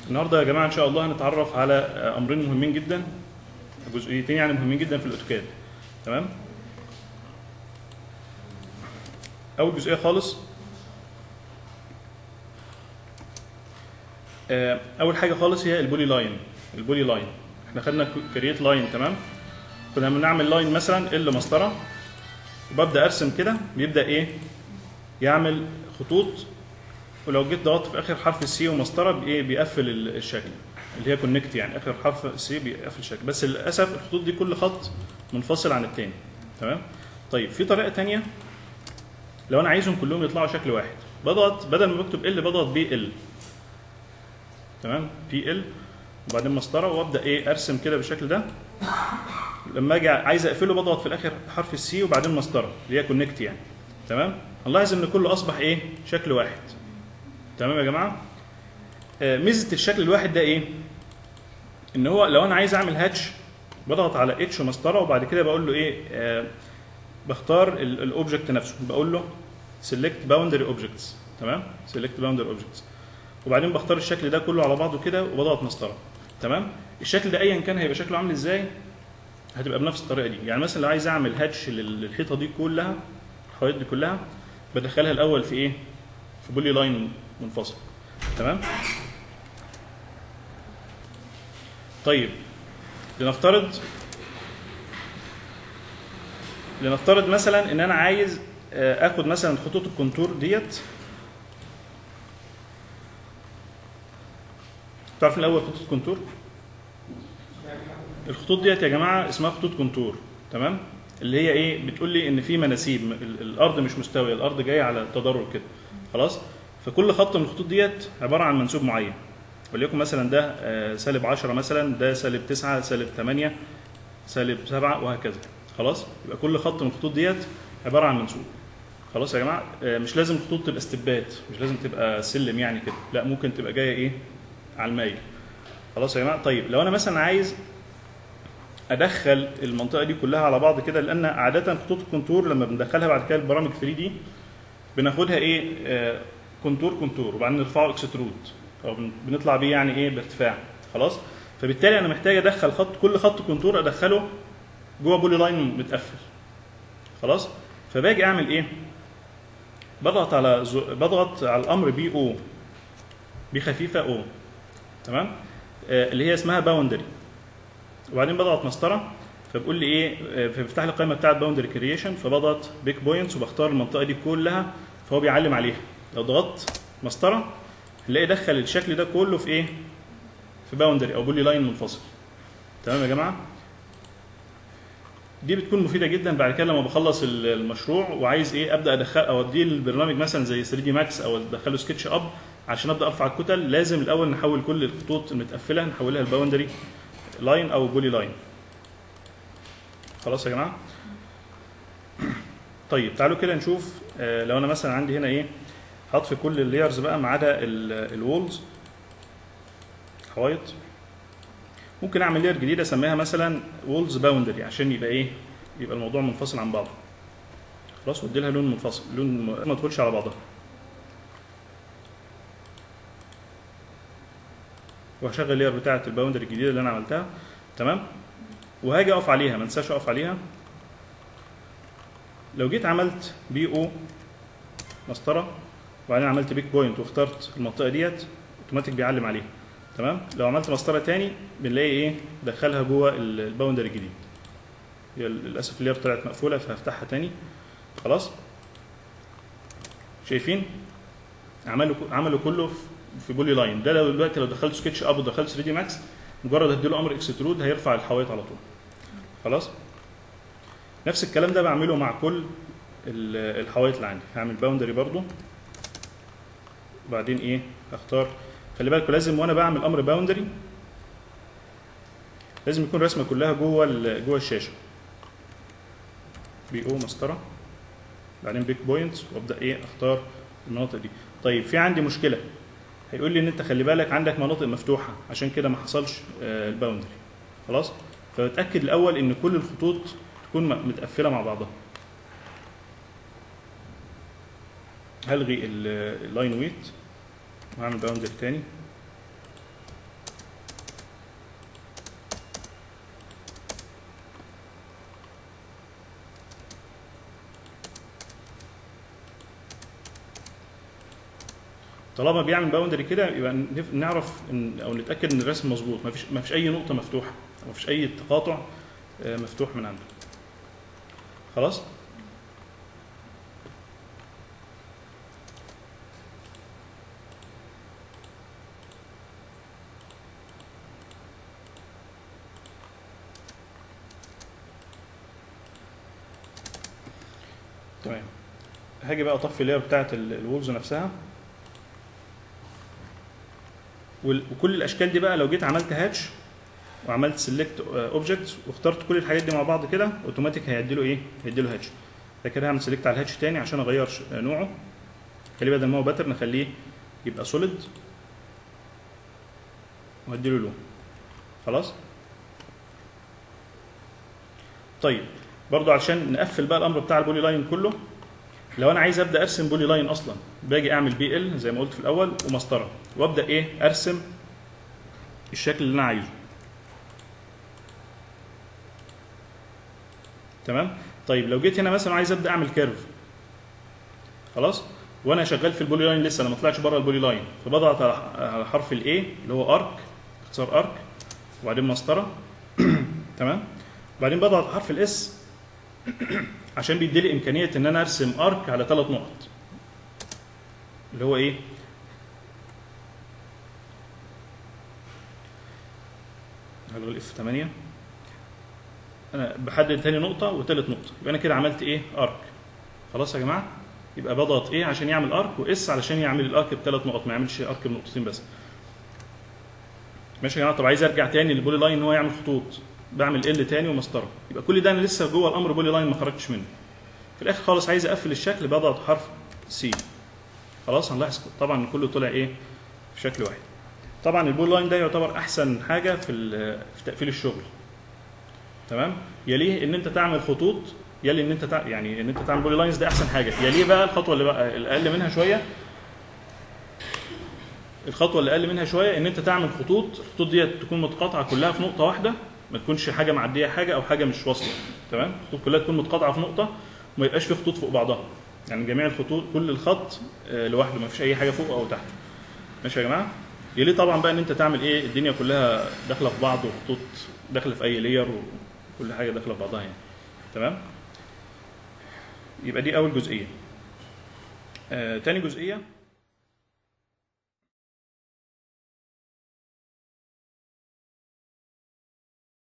النهارده يا جماعه ان شاء الله هنتعرف على امرين مهمين جدا جزئيتين يعني مهمين جدا في الاوتوكاد تمام اول جزئيه خالص آه، اول حاجه خالص هي البولي لاين البولي لاين احنا خدنا كرييت لاين تمام كنا بنعمل لاين مثلا ال مسطره وببدا ارسم كده بيبدا ايه يعمل خطوط ولو جيت ضغطت في اخر حرف السي ومسطره بايه بيقفل ال- الشكل اللي هي كونكت يعني اخر حرف السي بيقفل الشكل بس للاسف الخطوط دي كل خط منفصل عن التاني تمام طيب في طريقه تانية لو انا عايزهم كلهم يطلعوا شكل واحد بضغط بدل ما بكتب ال بضغط بي ال تمام بي ال وبعدين مسطره وابدا ايه ارسم كده بالشكل ده لما اجي عايز اقفله بضغط في الاخر حرف السي وبعدين مسطره اللي هي كونكت يعني تمام نلاحظ ان كله اصبح ايه شكل واحد تمام يا جماعه آه، ميزه الشكل الواحد ده ايه ان هو لو انا عايز اعمل هاتش بضغط على اتش ومسطره وبعد كده بقول له ايه آه، بختار الاوبجكت نفسه بقول له سيلكت باوندري اوبجكتس تمام سيلكت باوندري اوبجكتس وبعدين بختار الشكل ده كله على بعضه كده وبضغط مسطره تمام الشكل ده ايا كان هيبقى شكله عامل ازاي هتبقى بنفس الطريقه دي يعني مثلا لو عايز اعمل هاتش لل- للحيطه دي كلها الحوايط دي كلها بدخلها الاول في ايه في بولي لاين منفصل تمام طيب لنفترض لنفترض مثلا ان انا عايز آه، اخد مثلا خطوط الكونتور ديت تعرفين الاول خطوط كونتور الخطوط ديت يا جماعه اسمها خطوط كونتور تمام اللي هي ايه بتقول لي ان في مناسيب ال- الارض مش مستويه الارض جايه على تضرر كده خلاص فكل خط من الخطوط ديت عباره عن منسوب معين وليكن مثلا ده آه، سالب 10 مثلا ده سالب 9 سالب 8 سالب 7 وهكذا خلاص يبقى كل خط من الخطوط ديت عباره عن منسوب خلاص يا جماعه آه، مش لازم الخطوط تبقى استبات مش لازم تبقى سلم يعني كده لا ممكن تبقى جايه ايه على المايل خلاص يا جماعه طيب لو انا مثلا عايز ادخل المنطقه دي كلها على بعض كده لان عاده خطوط الكونتور لما بندخلها بعد كده البرامج 3 دي بناخدها ايه آه كونتور كونتور وبعدين نرفعه اكسترود او بن- بنطلع بيه يعني ايه بارتفاع خلاص فبالتالي انا محتاج ادخل خط كل خط كونتور ادخله جوه بولي لاين متقفل خلاص فباجي اعمل ايه بضغط على زو... بضغط على الامر بي او بي خفيفه او تمام آه اللي هي اسمها باوندري وبعدين بضغط مسطره فبقول لي ايه آه، فبيفتح لي القائمه بتاعت باوندري كرييشن فبضغط بيك بوينتس وبختار المنطقه دي كلها فهو بيعلم عليها لو ضغطت مسطره هنلاقي دخل الشكل ده كله في ايه في باوندري او بولي لاين منفصل تمام يا جماعه دي بتكون مفيده جدا بعد كده لما بخلص ال- المشروع وعايز ايه ابدا ادخل اوديه البرنامج مثلا زي 3 دي ماكس او ادخله سكتش اب عشان ابدا ارفع الكتل لازم الاول نحول كل الخطوط المتقفله نحولها لباوندري لاين او بولي لاين خلاص يا جماعه طيب تعالوا كده نشوف آه، لو انا مثلا عندي هنا ايه هطفي كل اللايرز بقى ما عدا الوولز حوايط ممكن اعمل لاير جديده اسميها مثلا وولز باوندري عشان يبقى ايه يبقى الموضوع منفصل عن بعضه خلاص وادي لها لون منفصل لون م- ما تدخلش على بعضها وهشغل اللاير بتاعه الباوندري الجديده اللي انا عملتها تمام وهاجي اقف عليها ما انساش اقف عليها لو جيت عملت بي او مسطره وبعدين عملت بيك بوينت واخترت المنطقه ديت اوتوماتيك بيعلم عليها تمام لو عملت مسطره تاني بنلاقي ايه دخلها جوه ال- الباوندري الجديد هي للاسف اللي طلعت مقفوله فهفتحها تاني خلاص شايفين عملوا عملوا كله في- في بولي لاين ده لو دلوقتي لو دخلت سكتش اب ودخلت 3 دي ماكس مجرد هديله امر اكسترود هيرفع الحوايط على طول خلاص نفس الكلام ده بعمله مع كل ال- الحوايط اللي عندي هعمل باوندري برضو وبعدين ايه اختار خلي بالكوا لازم وانا بعمل امر باوندري لازم يكون رسمه كلها جوه ال- جوه الشاشه بي او مسطره بعدين بيك بوينتس وابدا ايه اختار المناطق دي طيب في عندي مشكله هيقول لي ان انت خلي بالك عندك مناطق مفتوحه عشان كده ما حصلش آه، الباوندري خلاص فبتاكد الاول ان كل الخطوط تكون م- متقفله مع بعضها هلغي ال- اللاين ويت وهعمل باوندري تاني طالما بيعمل باوندري كده يبقى نف- نعرف إن او نتاكد ان الرسم مظبوط ما فيش ما فيش اي نقطه مفتوحه ما فيش اي تقاطع آه، مفتوح من عنده خلاص تمام هاجي بقى اطفي اللير بتاعت ال- الوولز نفسها وال- وكل الاشكال دي بقى لو جيت عملت هاتش وعملت سيلكت اوبجكتس واخترت كل الحاجات دي مع بعض كده اوتوماتيك هيدي له ايه؟ هيدي له هاتش فكده هعمل سيلكت على الهاتش تاني عشان اغير ش- نوعه خليه بدل ما هو باترن نخليه يبقى سوليد وهدي له لون خلاص طيب برضو عشان نقفل بقى الامر بتاع البولي لاين كله لو انا عايز ابدا ارسم بولي لاين اصلا باجي اعمل بي ال زي ما قلت في الاول ومسطره وابدا ايه ارسم الشكل اللي انا عايزه تمام طيب لو جيت هنا مثلا عايز ابدا اعمل كيرف خلاص وانا شغال في البولي لاين لسه انا ما طلعتش بره البولي لاين فبضغط على- على حرف الاي اللي هو ارك اختصار ارك وبعدين مسطره تمام وبعدين بضغط على حرف الاس عشان بيدي لي امكانيه ان انا ارسم ارك على ثلاث نقط اللي هو ايه هلغي الاف 8 انا بحدد تاني نقطه وتالت نقطه يبقى انا كده عملت ايه ارك خلاص يا جماعه يبقى بضغط ايه عشان يعمل ارك واس علشان يعمل الارك بثلاث نقط ما يعملش ارك بنقطتين بس ماشي يا جماعه طب عايز ارجع تاني للبولي لاين ان هو يعمل خطوط بعمل ال تاني ومسطره يبقى كل ده انا لسه جوه الامر بولي لاين ما خرجتش منه في الاخر خالص عايز اقفل الشكل بضغط حرف سي خلاص هنلاحظ طبعا ان كله طلع ايه في شكل واحد طبعا البول لاين ده يعتبر احسن حاجه في ال- في تقفيل الشغل تمام يليه ان انت تعمل خطوط يلي ان انت تع... يعني ان انت تعمل بولي لاينز ده احسن حاجه يليه بقى الخطوه اللي بقى الاقل منها شويه الخطوه اللي اقل منها شويه ان انت تعمل خطوط الخطوط دي تكون متقاطعه كلها في نقطه واحده ما تكونش حاجه معديه حاجه او حاجه مش واصله تمام الخطوط كلها تكون متقاطعه في نقطه وما يبقاش في خطوط فوق بعضها يعني جميع الخطوط كل الخط آه، لوحده ما فيش اي حاجه فوق او تحت ماشي يا جماعه يليه طبعا بقى ان انت تعمل ايه الدنيا كلها داخله في بعض وخطوط داخله في اي لير وكل حاجه داخله في بعضها يعني تمام يبقى دي اول جزئيه آه تاني جزئيه